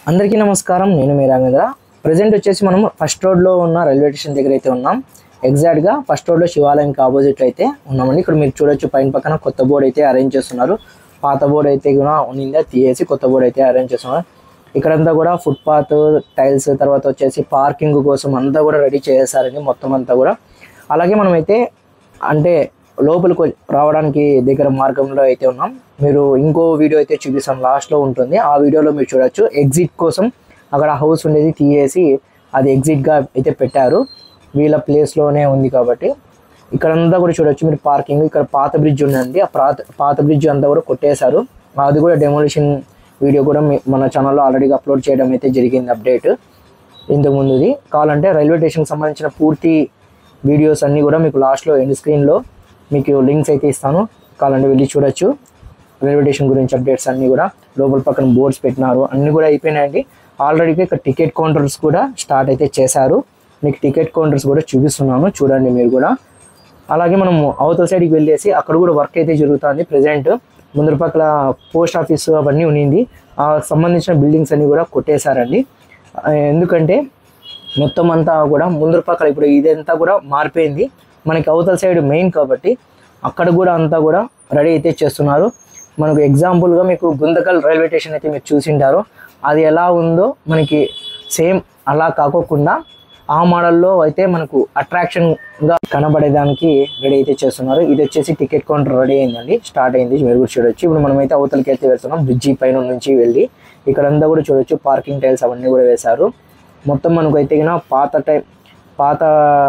అందరికీ నమస్కారం నేను మీ రాఘవేంద్ర ప్రజెంట్ వచ్చేసి మనం ఫస్ట్ రోడ్లో ఉన్న రైల్వే స్టేషన్ దగ్గర అయితే ఉన్నాం ఎగ్జాక్ట్గా ఫస్ట్ రోడ్లో శివాలయంకి ఆపోజిట్ అయితే ఉన్నామండి ఇక్కడ మీరు చూడొచ్చు పైన పక్కన కొత్త బోర్డు అయితే అరేంజ్ చేస్తున్నారు పాత బోర్డు అయితే కూడా ఉన్నిందా తీసేసి కొత్త బోర్డు అయితే అరేంజ్ చేస్తున్నారు ఇక్కడంతా కూడా ఫుట్పాత్ టైల్స్ తర్వాత వచ్చేసి పార్కింగ్ కోసం అంతా కూడా రెడీ చేసేసారండి మొత్తం అంతా కూడా అలాగే మనమైతే అంటే లోపలికి వ- రావడానికి దగ్గర మార్గంలో అయితే ఉన్నాం మీరు ఇంకో వీడియో అయితే చూపిస్తాను లాస్ట్లో ఉంటుంది ఆ వీడియోలో మీరు చూడొచ్చు ఎగ్జిట్ కోసం అక్కడ హౌస్ ఉండేది తీసేసి అది ఎగ్జిట్గా అయితే పెట్టారు వీళ్ళ ప్లేస్లోనే ఉంది కాబట్టి ఇక్కడంతా కూడా చూడొచ్చు మీరు పార్కింగ్ ఇక్కడ పాత బ్రిడ్జ్ ఉందండి ఆ పాత పాత బ్రిడ్జ్ అంతా కూడా కొట్టేశారు అది కూడా డెమోలిషన్ వీడియో కూడా మీ- మన ఛానల్లో ఆల్రెడీ అప్లోడ్ చేయడం అయితే జరిగింది అప్డేట్ ఇంతకు ముందుది కావాలంటే రైల్వే స్టేషన్కి సంబంధించిన పూర్తి వీడియోస్ అన్నీ కూడా మీకు లాస్ట్లో ఎండ్ స్క్రీన్లో మీకు లింక్స్ అయితే ఇస్తాను కావాలంటే వెళ్ళి చూడొచ్చు రైల్వే స్టేషన్ గురించి అప్డేట్స్ అన్నీ కూడా లోపల పక్కన బోర్డ్స్ పెట్టినారు అన్నీ కూడా అయిపోయినాయండి ఆల్రెడీ ఇక్కడ టికెట్ కౌంటర్స్ కూడా స్టార్ట్ అయితే చేశారు మీకు టికెట్ కౌంటర్స్ కూడా చూపిస్తున్నాను చూడండి మీరు కూడా అలాగే మనం అవతల సైడ్కి వెళ్ళేసి అక్కడ కూడా వర్క్ అయితే జరుగుతుంది ప్రజెంట్ ముందర పక్కల పోస్ట్ ఆఫీస్ అవన్నీ ఉన్నింది ఆ సంబంధించిన బిల్డింగ్స్ అన్ని కూడా కొట్టేశారండి ఆ, ఎందుకంటే మొత్తం అంతా కూడా ముందర పక్కల ఇప్పుడు ఇదంతా కూడా మారిపోయింది మనకి అవతల సైడ్ మెయిన్ కాబట్టి అక్కడ కూడా అంతా కూడా రెడీ అయితే చేస్తున్నారు మనకు ఎగ్జాంపుల్గా మీకు గుంతకల్ రైల్వే స్టేషన్ అయితే మీరు చూసింటారు అది ఎలా ఉందో మనకి సేమ్ అలా కాకోకుండా ఆ మోడల్లో అయితే మనకు అట్రాక్షన్గా కనబడేదానికి రెడీ అయితే చేస్తున్నారు ఇది వచ్చేసి టికెట్ కౌంటర్ రెడీ అయిందండి స్టార్ట్ అయింది మీరు కూడా చూడొచ్చు ఇప్పుడు మనమైతే అవతలకి అయితే వెళ్తున్నాం బ్రిడ్జి పైన నుంచి వెళ్ళి ఇక్కడంతా కూడా చూడొచ్చు పార్కింగ్ టైల్స్ అవన్నీ కూడా వేశారు మొత్తం మనకు అయితే గిన పాత టైం పాత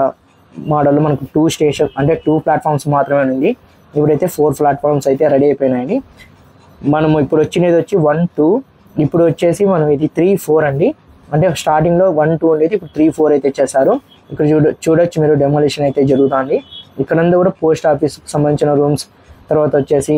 మోడల్ మనకు టూ స్టేషన్ అంటే టూ ప్లాట్ఫామ్స్ మాత్రమే ఉంది ఇప్పుడైతే ఫోర్ ప్లాట్ఫామ్స్ అయితే రెడీ అయిపోయినాయండి మనము ఇప్పుడు వచ్చినది వచ్చి వన్ టూ ఇప్పుడు వచ్చేసి మనం ఇది త్రీ ఫోర్ అండి అంటే స్టార్టింగ్లో వన్ టూ ఉండేది ఇప్పుడు త్రీ ఫోర్ అయితే చేశారు ఇక్కడ చూడ చూడొచ్చు మీరు డెమోలిషన్ అయితే జరుగుతుంది ఇక్కడంతా కూడా పోస్ట్ ఆఫీస్కి సంబంధించిన రూమ్స్ తర్వాత వచ్చేసి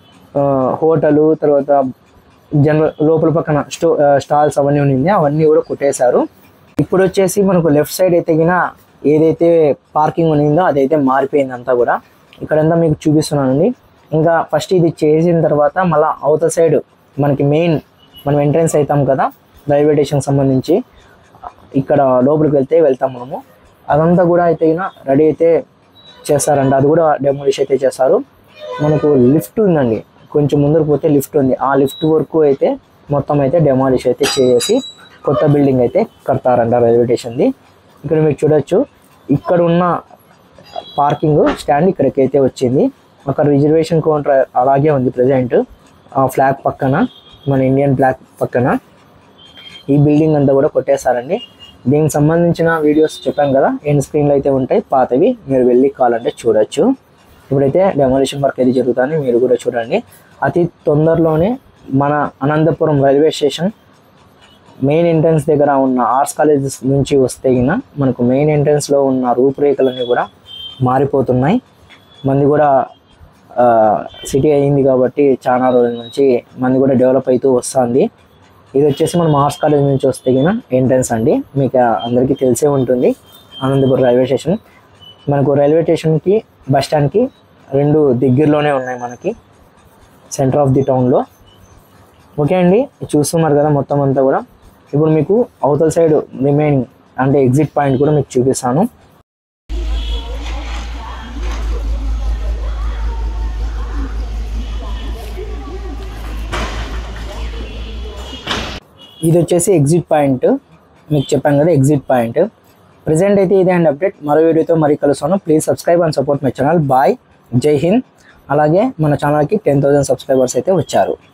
హోటలు తర్వాత జనరల్ లోపల పక్కన స్టో స్టాల్స్ అవన్నీ ఉన్నింది అవన్నీ కూడా కొట్టేశారు ఇప్పుడు వచ్చేసి మనకు లెఫ్ట్ సైడ్ అయితే గిన ఏదైతే పార్కింగ్ ఉన్నిందో అదైతే మారిపోయింది అంతా కూడా ఇక్కడంతా మీకు చూపిస్తున్నానండి ఇంకా ఫస్ట్ ఇది చేసిన తర్వాత మళ్ళీ అవతల సైడ్ మనకి మెయిన్ మనం ఎంట్రన్స్ అవుతాం కదా రైల్వే స్టేషన్ సంబంధించి ఇక్కడ లోపలికి వెళ్తే వెళ్తాం మనము అదంతా కూడా అయితే గిన రెడీ అయితే చేస్తారంట అది కూడా డెమోలిష్ అయితే చేస్తారు మనకు లిఫ్ట్ ఉందండి కొంచెం ముందరకు పోతే లిఫ్ట్ ఉంది ఆ లిఫ్ట్ వరకు అయితే మొత్తం అయితే డెమాలిష్ అయితే చేసి కొత్త బిల్డింగ్ అయితే కడతారంట రైల్వే స్టేషన్ది ఇక్కడ మీరు చూడొచ్చు ఇక్కడ ఉన్న పార్కింగ్ స్టాండ్ ఇక్కడికి అయితే వచ్చింది అక్కడ రిజర్వేషన్ కౌంటర్ అలాగే ఉంది ప్రజెంట్ ఆ ఫ్లాగ్ పక్కన మన ఇండియన్ ఫ్లాగ్ పక్కన ఈ బిల్డింగ్ అంతా కూడా కొట్టేశారండి దీనికి సంబంధించిన వీడియోస్ చెప్పాం కదా ఎండ్ స్క్రీన్లో అయితే ఉంటాయి పాతవి మీరు వెళ్ళి కావాలంటే చూడొచ్చు ఇప్పుడైతే డెమోలిషన్ వర్క్ అయితే జరుగుతుంది మీరు కూడా చూడండి అతి తొందరలోనే మన Anantapur railway station main entrance దగ్గర ఉన్న ఆర్ట్స్ కాలేజెస్ నుంచి వస్తే గిన మనకు మెయిన్ ఎంట్రన్స్లో ఉన్న రూపురేఖలన్నీ కూడా మారిపోతున్నాయి మంది కూడా సిటీ అయింది కాబట్టి చాలా రోజుల నుంచి మంది కూడా డెవలప్ అవుతూ వస్తుంది ఇది వచ్చేసి మనం ఆర్ట్స్ కాలేజ్ నుంచి వస్తే గిన ఎంట్రన్స్ అండి మీకు అందరికీ తెలిసే ఉంటుంది అనంతపురం రైల్వే స్టేషన్ మనకు రైల్వే స్టేషన్కి బస్ స్టాండ్కి రెండు దగ్గరలోనే ఉన్నాయి మనకి సెంటర్ ఆఫ్ ది టౌన్లో ఓకే అండి చూస్తున్నారు కదా మొత్తం అంతా కూడా ఇప్పుడు మీకు అవతల సైడ్ రిమైనింగ్ అంటే ఎగ్జిట్ పాయింట్ కూడా మీకు చూపిస్తాను ఇది వచ్చేసి ఎగ్జిట్ పాయింట్ మీకు చెప్పాను కదా ఎగ్జిట్ పాయింట్ ప్రజెంట్ అయితే ఇదే అండి అప్డేట్ మరో వీడియోతో మరీ కలుస్తాను please subscribe and support my channel bye జై హింద్ అలాగే మన ఛానల్కి టెన్ థౌసండ్ సబ్స్క్రైబర్స్ అయితే వచ్చారు